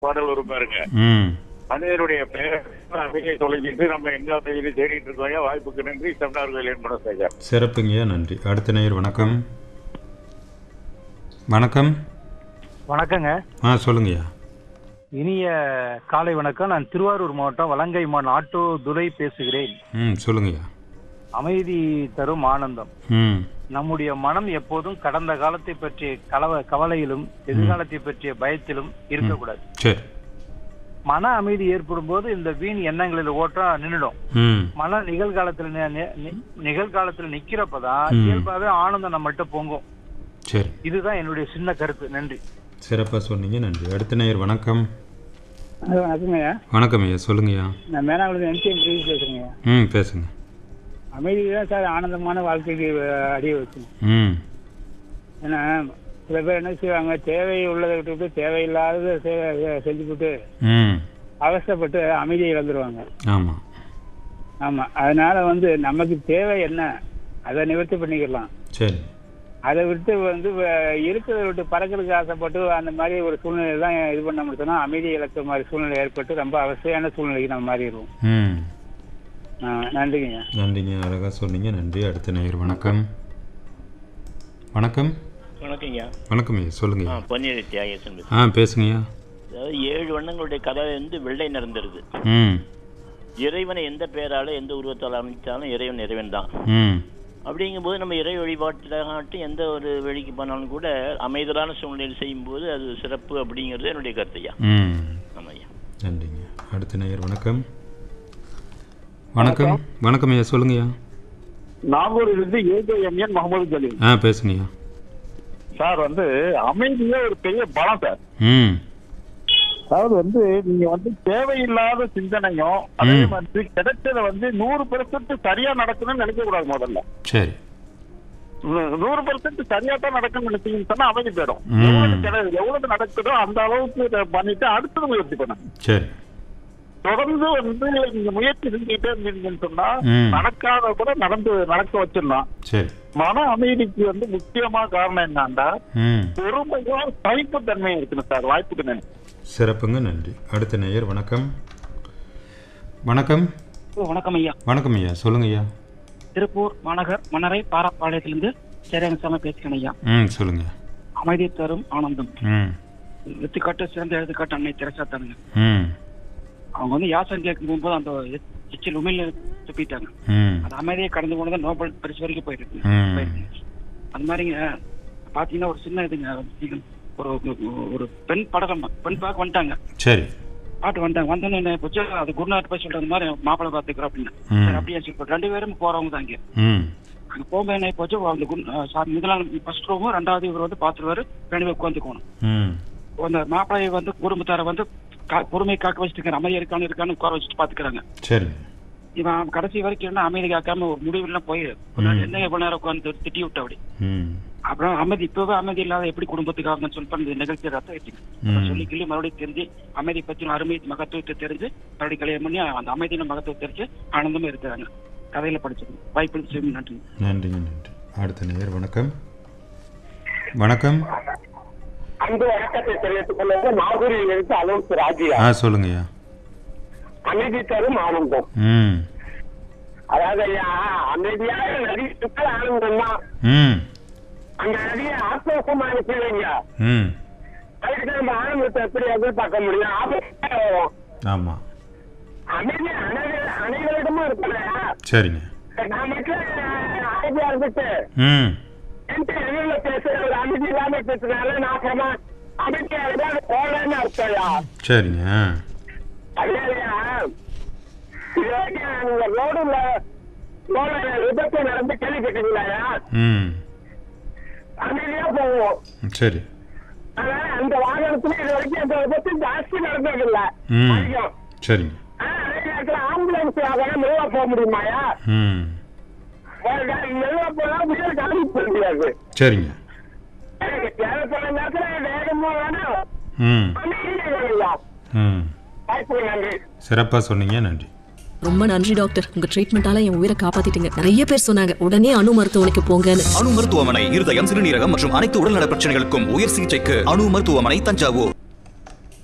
பாடல் ஒரு பாருங்க ம் மனிதனுடைய பெயரை அமைதியை தொலைஞ்சிட்டு நம்ம எங்க அமைதியை தேடிட்டு இருக்கோம் வாய்ப்புக்கு நன்றி தமிழ்நாடு வேலையின் குணசேகர் சிறப்புங்கய்யா நன்றி அடுத்த நேயர் வணக்கம் வணக்கம் வணக்கங்க ஆ சொல்லுங்கய்யா இனிய காலை வணக்கம் நான் திருவாரூர் மாவட்டம் வலங்கைமான் ஆட்டோ துரை பேசுகிறேன் ம் சொல்லுங்கய்யா அமைதி தரும் ஆனந்தம் ம் நம்முடைய மனம் எப்போதும் கடந்த காலத்தை பற்றிய கலவ கவலையிலும் எதிர்காலத்தை பற்றிய பயத்திலும் இருக்கக்கூடாது சரி மன அமைதி ஏற்படும் போது இந்த வீண் எண்ணங்களில் ஓட்டம் நின்றுடும் ம் மன நிகழ்காலத்துல நி- நி- நி- நிகழ்காலத்துல நிக்கிறப்பதான் ம். இயல்பாவே ஆனந்தம் நம்மகிட்ட பொங்கும் சரி இதுதான் என்னுடைய சின்ன கருத்து நன்றி சிறப்பாக சொன்னீங்க நன்றி அடுத்த நேயர் வணக்கம் வணக்கங்கய்யா வணக்கம் ஐயா சொல்லுங்கய்யா நான் மேனாகுளத்து எம்டிஎம் டிவி பேசுறேங்க ம் பேசுங்க அமைதி தான் சார் ஆனந்தமான வாழ்க்கைக்கு அஹ், அடியை வச்சு ம் ஏன்னா சில பேர் என்ன செய்வாங்க தேவை உள்ளதை விட்டுவிட்டு தேவையில்லாத செ- செஞ்சுக்கிட்டு ம் அவசரப்பட்டு அமைதியை இழந்துருவாங்க ஆமாம் ஆமா அதனால வந்து நமக்கு தேவை என்ன அதை நிவர்த்தி பண்ணிக்கலாம் சரி அதை விட்டு வந்து வ- இருக்கிறத விட்டு பறக்கிறதுக்கு ஆசைப்பட்டு அந்த மாதிரி ஒரு சூழ்நிலை தான் இது பண்ண முடியும்னா அமைதியை இழக்கிற மாதிரி சூழ்நிலை ஏற்பட்டு ரொம்ப அவசியமான சூழ்நிலைக்கு நம்ம மாறிடுவோம் ம் ஆ, நன்றிங்க நன்றிங்க அழகாக சொன்னீங்க நன்றி அடுத்த நேயர் வணக்கம் வணக்கம் வணக்கங்கய்யா வணக்கம் ஐயா ஆ சொல்லுங்கய்யா பொன்னியரை தியாகேசன் பேசுறேன். ஆ பேசுங்கய்யா அதாவது ஏழு வண்ணங்களுடைய கதை வந்து வெள்ளை நிறந்திருது ம் இறைவனை எந்த பெயரால எந்த உருவத்தால் அமைச்சாலும் இறைவன் இறைவன் தான் ம் அப்படிங்கும்போது நம்ம இறை வழிபாட்டிலாகட்டும் எந்த ஒரு வெளிக்கு போனாலும் கூட அமைதலான சூழ்நிலையில் செய்யும்போது அது சிறப்பு அப்படிங்கிறது என்னுடைய கருத்தையா ம் ஆமாய்யா நன்றிங்க அடுத்த நேயர் வணக்கம் வணக்கம் வணக்கம் ஐயா சொல்லுங்கய்யா நாகூரிலிருந்து ஏஜேஎம்என் முகமது ஜலீல் ஆ பேசுங்கய்யா சார் வந்து அமைதியே ஒரு பெரிய பலம் சார் ம் அதாவது வந்து நீங்க வந்து தேவையில்லாத சிந்தனையும் அதே ம். மாதிரி கிடைச்சத வந்து நூறு பெர்சன்ட் சரியா நடக்கணும்னு நினைக்க கூடாது முதல்ல சரி நூ- நூறு பெர்சன்ட் சரியா தான் நடக்கும்னு நினைச்சீங்கன்னு சொன்னா அமைதி போயிடும் ம். எவ்வளவு கிடை- எவ்வளவு நடக்குதோ அந்த அளவுக்கு இதை பண்ணிட்டு அடுத்தது முயற்சி பண்ணுங்க சரி தொடர்ந்து வந்து நீங்க முயற்சி செஞ்சுக்கிட்டே இருந்தீங்கன்னு சொன்னா ம். நடக்காத கூட நடந்து நடக்க வச்சிடலாம் சரி மன அமைதிக்கு வந்து முக்கியமா காரணம் என்னன்னா ம் பொறுமையும் சகிப்புத்தன்மையும் இருக்கணும் சார் வாய்ப்புக்கு நன்றி சிறப்புங்க நன்றி அடுத்த நேயர் வணக்கம் வணக்கம் வணக்கம் ஐயா வணக்கம் ஐயா சொல்லுங்க ஐயா திருப்பூர் மாநகர் மன்னரை பாராப்பாளையத்திலிருந்து சேரங்கசாமி பேசுகிறேன் ஐயா ம் சொல்லுங்க அமைதி தரும் ஆனந்தம் ம் எடுத்துக்காட்டு சிறந்த எடுத்துக்காட்டு அன்னை தெரசா தானுங்க ம் அவங்க வந்து யாசம் கேட்கும் போகும்போது அந்த எச்- எச்சில் உமிழ்ல துப்பிட்டாங்க ம் அது அமைதியை கடந்து போனதான் நோபல் பரிசு வரைக்கும் போயிருக்கு ம். போயிருக்கு. அது மாதிரிங்க பாத்தீங்கன்னா ஒரு சின்ன இதுங்க ஒரு ஒரு- ஒரு பெண் படகம் பெண் பார்க்க வந்துட்டாங்க சரி பாட்டு வந்துட்டாங்க வந்தோன்னு என்ன போச்சு அது குருநாத் போய் சொல்ற மாதிரி மாப்பிள்ளை பார்த்துக்கிறோம் அப்படின்னு ம். சரி அப்படியே சொல்லி ரெண்டு பேரும் போறவங்க தான் இங்க ம் அங்க போகும்போது என்ன போச்சு அந்த குரு சார் முதலாம் ஃபர்ஸ்ட் ரூமும் ரெண்டாவது இவர் வந்து பாத்துருவாரு ரெண்டு பேர் உட்காந்துக்கணும் ம் அந்த மாப்பிள்ளையை வந்து குடும்பத்தாரை வந்து கா- பொறுமையை காக்க வச்சுட்டு அமைதியா இருக்கான்னு இருக்கான்னு உட்கார வச்சுட்டு பாத்துக்கிறாங்க சரி இவன் கடைசி வரைக்கும் என்ன அமைதி காக்காம ஒரு முடிவுலாம் போயிரு என்ன எவ்வளவு நேரம் உட்காந்து திட்டி விட்ட அப்படி ம் அப்புறம் அமைதி இப்பவே அமைதி இல்லாத எப்படி குடும்பத்துக்காகன்னு சொல்லி பண்ணி இந்த நிகழ்ச்சி ரத்த வச்சுங்க ம். சொல்லி கிள்ளி மறுபடியும் தெரிஞ்சு அமைதி பத்தின அருமை மகத்துவத்தை தெரிஞ்சு மறுபடியும் கல்யாணம் பண்ணி அந்த அமைதியின் மகத்துவம் தெரிஞ்சு ஆனந்தமா இருக்கிறாங்க கதையில படிச்சது வாய்ப்பு செய்யும் நன்றி நன்றிங்க நன்றி அடுத்த நேயர் வணக்கம் வணக்கம் அன்பு வணக்கத்தை தெரிவித்துக் கொள்வது நாகூரில் இருந்து அலோஸ் ராஜியா ஆ சொல்லுங்க ஐயா அமைதி தரும் ஆனந்தம் ம் அதாவது ஐயா அமைதியாக நதி சுற்ற ஆனந்தம் தான் ம் அந்த நதியை ஆக்ரோஷமா அனுப்பிடுவீங்க ம் அதுக்கு நம்ம ஆனந்தத்தை எப்படி எதிர்பார்க்க முடியும் ஆபத்து வரும். ஆமாம் அமைதி அனைவரு- அனைவரிடமும் இருக்கணும் சரிங்க நான் மட்டும் அமைதியா இருந்துட்டு ம் என்கிட்ட எதிரில பேசுற ஒரு அமைதி இல்லாம பேசுனால நான் சொன்ன அமைதியா இருந்தா அது போகலன்னு அர்த்தம்யா சரிங்க ஆ அதனாலயா இது வரைக்கும் நீங்க ரோடுல ரோடு விபத்து நடந்து கேள்விப்பட்டீங்களா ம் அமைதியா போவோம் சரி அதனால அந்த வாகனத்துல இது வரைக்கும் அந்த விபத்து ஜாஸ்தி நடந்ததில்ல ம் அதிகம் சரிங்க ஆனா, அதே நேரத்துல ஆம்புலன்ஸ் வாகனம் மெதுவா போக முடியுமாயா ம் ஒரு கா- மெதுவா போனா உயிர் காலி போக முடியாது சரிங்க எனக்கு தேவைப்படுற நேரத்துல வேகமா வேணும் ம் அமைதியா வேணும்யா. ம் வாய்ப்பு நன்றி சிறப்பாக சொன்னீங்க நன்றி ரொம்ப நன்றி டாக்டர் உங்க ட்ரீட்மெண்டால என் உயிரை காப்பாத்திட்டீங்க நிறைய பேர் சொன்னாங்க உடனே அணு மருத்துவமனைக்கு போங்கன்னு அணு மருத்துவமனை இருதயம் சிறுநீரகம் மற்றும் அனைத்து உடல்நல பிரச்சனைகளுக்கும் உயர் சிகிச்சைக்கு அணு மருத்துவமனை தஞ்சாவூர்